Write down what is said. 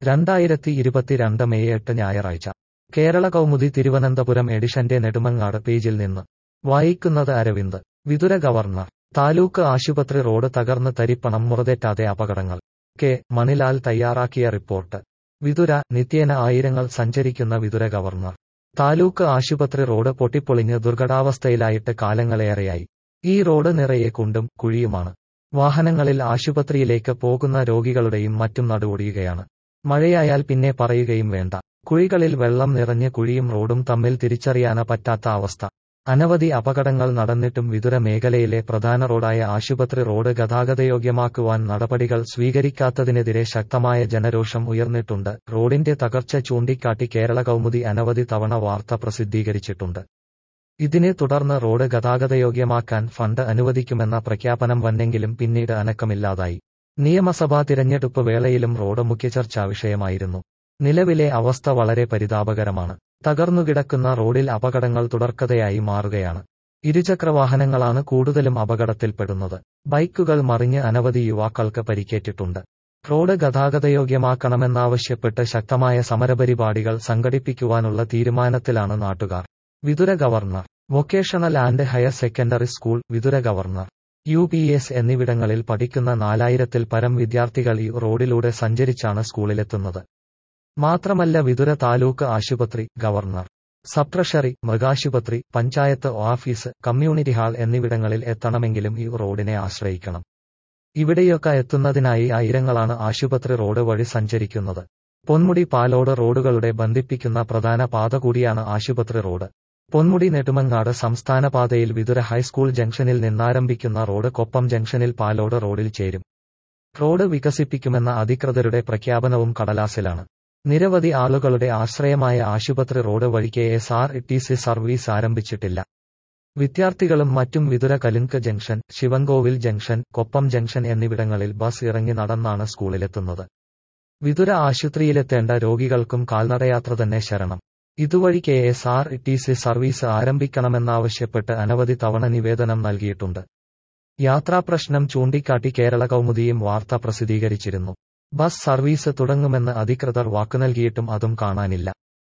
രണ്ടായിരത്തി ഇരുപത്തിരണ്ട് മെയ് എട്ട് ഞായറാഴ്ച കേരള കൗമുദി തിരുവനന്തപുരം എഡിഷന്റെ നെടുമങ്ങാട് പേജിൽ നിന്ന് വായിക്കുന്നത് അരവിന്ദ് വിതുര ഗവർണർ താലൂക്ക് ആശുപത്രി റോഡ് തകർന്ന് തരിപ്പണം മുറതെറ്റാതെ അപകടങ്ങൾ കെ മണിലാൽ തയ്യാറാക്കിയ റിപ്പോർട്ട് വിതുര നിത്യേന ആയിരങ്ങൾ സഞ്ചരിക്കുന്ന വിതുര ഗവർണർ താലൂക്ക് ആശുപത്രി റോഡ് പൊട്ടിപ്പൊളിഞ്ഞ് ദുർഘടാവസ്ഥയിലായിട്ട് കാലങ്ങളേറെയായി ഈ റോഡ് നിറയെ കുണ്ടും കുഴിയുമാണ് വാഹനങ്ങളിൽ ആശുപത്രിയിലേക്ക് പോകുന്ന രോഗികളുടെയും മറ്റും നടുവൊടിയുകയാണ് മഴയായാൽ പിന്നെ പറയുകയും വേണ്ട കുഴികളിൽ വെള്ളം നിറഞ്ഞ് കുഴിയും റോഡും തമ്മിൽ തിരിച്ചറിയാന പറ്റാത്ത അവസ്ഥ അനവധി അപകടങ്ങൾ നടന്നിട്ടും വിതുര മേഖലയിലെ പ്രധാന റോഡായ ആശുപത്രി റോഡ് ഗതാഗതയോഗ്യമാക്കുവാൻ നടപടികൾ സ്വീകരിക്കാത്തതിനെതിരെ ശക്തമായ ജനരോഷം ഉയർന്നിട്ടുണ്ട് റോഡിന്റെ തകർച്ച ചൂണ്ടിക്കാട്ടി കേരള കൗമുദി അനവധി തവണ വാർത്ത പ്രസിദ്ധീകരിച്ചിട്ടുണ്ട് ഇതിനെ തുടർന്ന് റോഡ് ഗതാഗതയോഗ്യമാക്കാൻ ഫണ്ട് അനുവദിക്കുമെന്ന പ്രഖ്യാപനം വന്നെങ്കിലും പിന്നീട് അനക്കമില്ലാതായി നിയമസഭാ തിരഞ്ഞെടുപ്പ് വേളയിലും റോഡ് മുഖ്യ ചർച്ചാ വിഷയമായിരുന്നു നിലവിലെ അവസ്ഥ വളരെ പരിതാപകരമാണ് തകർന്നുകിടക്കുന്ന റോഡിൽ അപകടങ്ങൾ തുടർക്കഥയായി മാറുകയാണ് ഇരുചക്രവാഹനങ്ങളാണ് കൂടുതലും അപകടത്തിൽപ്പെടുന്നത് ബൈക്കുകൾ മറിഞ്ഞ് അനവധി യുവാക്കൾക്ക് പരിക്കേറ്റിട്ടുണ്ട് റോഡ് ഗതാഗതയോഗ്യമാക്കണമെന്നാവശ്യപ്പെട്ട് ശക്തമായ സമരപരിപാടികൾ സംഘടിപ്പിക്കുവാനുള്ള തീരുമാനത്തിലാണ് നാട്ടുകാർ Vithura governor vocational and higher secondary school Vithura governor U P S എന്നിവിടങ്ങളിൽ പഠിക്കുന്ന നാലായിരത്തിൽ പരം വിദ്യാർത്ഥികൾ ഈ റോഡിലൂടെ സഞ്ചരിച്ചാണ് സ്കൂളിലെത്തുന്നത് മാത്രമല്ല വിതുര താലൂക്ക് ആശുപത്രി ഗവർണർ സബ് ട്രഷറി മൃഗാശുപത്രി പഞ്ചായത്ത് ഓഫീസ് കമ്മ്യൂണിറ്റി ഹാൾ എന്നിവിടങ്ങളിൽ എത്തണമെങ്കിലും ഈ റോഡിനെ ആശ്രയിക്കണം ഇവിടെയൊക്കെ എത്തുന്നതിനായി ആയിരങ്ങളാണ് ആശുപത്രി റോഡ് വഴി സഞ്ചരിക്കുന്നത് പൊന്മുടി പാലോട് റോഡുകളുടെ ബന്ധിപ്പിക്കുന്ന പ്രധാന പാത കൂടിയാണ് ആശുപത്രി റോഡ് പൊന്മുടി നെടുമങ്ങാട് സംസ്ഥാന പാതയിൽ വിതുര ഹൈസ്കൂൾ ജംഗ്ഷനിൽ നിന്നാരംഭിക്കുന്ന റോഡ് കൊപ്പം ജംഗ്ഷനിൽ പാലോട് റോഡിൽ ചേരും റോഡ് വികസിപ്പിക്കുമെന്ന അധികൃതരുടെ പ്രഖ്യാപനവും കടലാസിലാണ് നിരവധി ആളുകളുടെ ആശ്രയമായ ആശുപത്രി റോഡ് വഴി K S R T C service ആരംഭിച്ചിട്ടില്ല വിദ്യാർത്ഥികളും മറ്റും വിതുര കലുങ്ക് junction Sivankovil junction Koppam junction എന്നിവിടങ്ങളിൽ ബസ് ഇറങ്ങി നടന്നാണ് സ്കൂളിലെത്തുന്നത് വിതുര ആശുപത്രിയിലെത്തേണ്ട രോഗികൾക്കും കാൽനടയാത്ര തന്നെ ശരണം ഇതുവഴി K S R T C service ആരംഭിക്കണമെന്നാവശ്യപ്പെട്ട് അനവധി തവണ നിവേദനം നൽകിയിട്ടുണ്ട് യാത്രാപ്രശ്നം ചൂണ്ടിക്കാട്ടി കേരള കൗമുദിയും വാർത്ത പ്രസിദ്ധീകരിച്ചിരുന്നു ബസ് സർവീസ് തുടങ്ങുമെന്ന് അധികൃതർ വാക്കുനൽകിയിട്ടും അതും കാണാനില്ല